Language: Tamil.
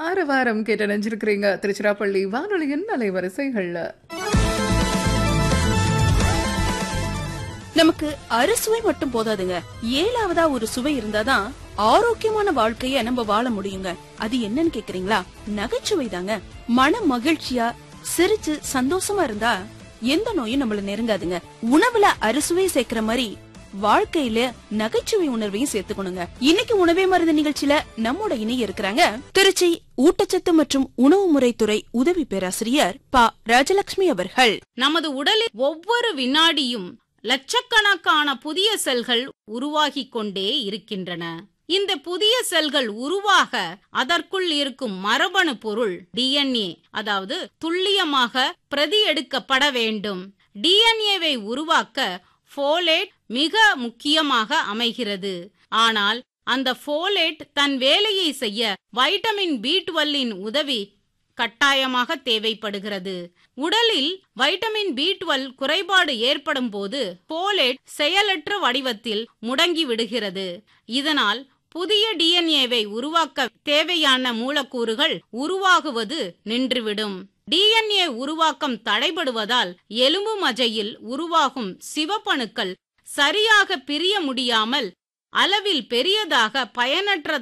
ஆறு வாரம் கேட்டு நினைச்சிருக்கிறீங்க திருச்சிராப்பள்ளி வானொலியின் அலைவரிசைகள்ல நமக்கு அறுசுவை மட்டும் போதாதுங்க ஏழாவதா ஒரு சுவை இருந்தாதான் ஆரோக்கியமான வாழ்க்கைய நம்ம வாழ முடியுங்க அது என்னன்னு கேக்குறீங்களா நகைச்சுவை தாங்க மன மகிழ்ச்சியா சிரிச்சு சந்தோஷமா இருந்தா எந்த நோயும் நம்மள நெருங்காதுங்க உணவுல அறுசுவை சேர்க்கிற மாதிரி வாழ்க்கையில நகைச்சுவை உணர்வையும் சேர்த்துக்கணுங்க இன்னைக்கு உணவே மருந்து நிகழ்ச்சியில நம்மோட இணைய இருக்கிறாங்க திருச்சி ஊட்டச்சத்து மற்றும் உணவு முறைத்துறை உதவி பேராசிரியர் ப ராஜலட்சுமி அவர்கள் நமது உடலில் ஒவ்வொரு வினாடியும் லட்சக்கணக்கான புதிய செல்கள் உருவாகிக் கொண்டே இருக்கின்றன இந்த புதிய செல்கள் உருவாக அதற்குள் இருக்கும் மரபணு பொருள் டிஎன்ஏ அதாவது துல்லியமாக பிரதி எடுக்கப்பட வேண்டும் டிஎன்ஏவை உருவாக்க ஃபோலேட் மிக முக்கியமாக அமைகிறது ஆனால் அந்த ஃபோலேட் தன் வேலையை செய்ய வைட்டமின் பி டுவெல்லின் உதவி கட்டாயமாக தேவைப்படுகிறது உடலில் வைட்டமின் பி டுவெல் குறைபாடு ஏற்படும் போது போலேட் செயலற்ற வடிவத்தில் முடங்கி விடுகிறது இதனால் புதிய டிஎன்ஏவை உருவாக்க தேவையான மூலக்கூறுகள் உருவாகுவது நின்றுவிடும் டிஎன்ஏ உருவாக்கம் தடைபடுவதால் எலும்பு மஜையில் உருவாகும் சிவப்பணுக்கள் சரியாக பிரிய முடியாமல் அளவில் பெரியதாக பயனற்ற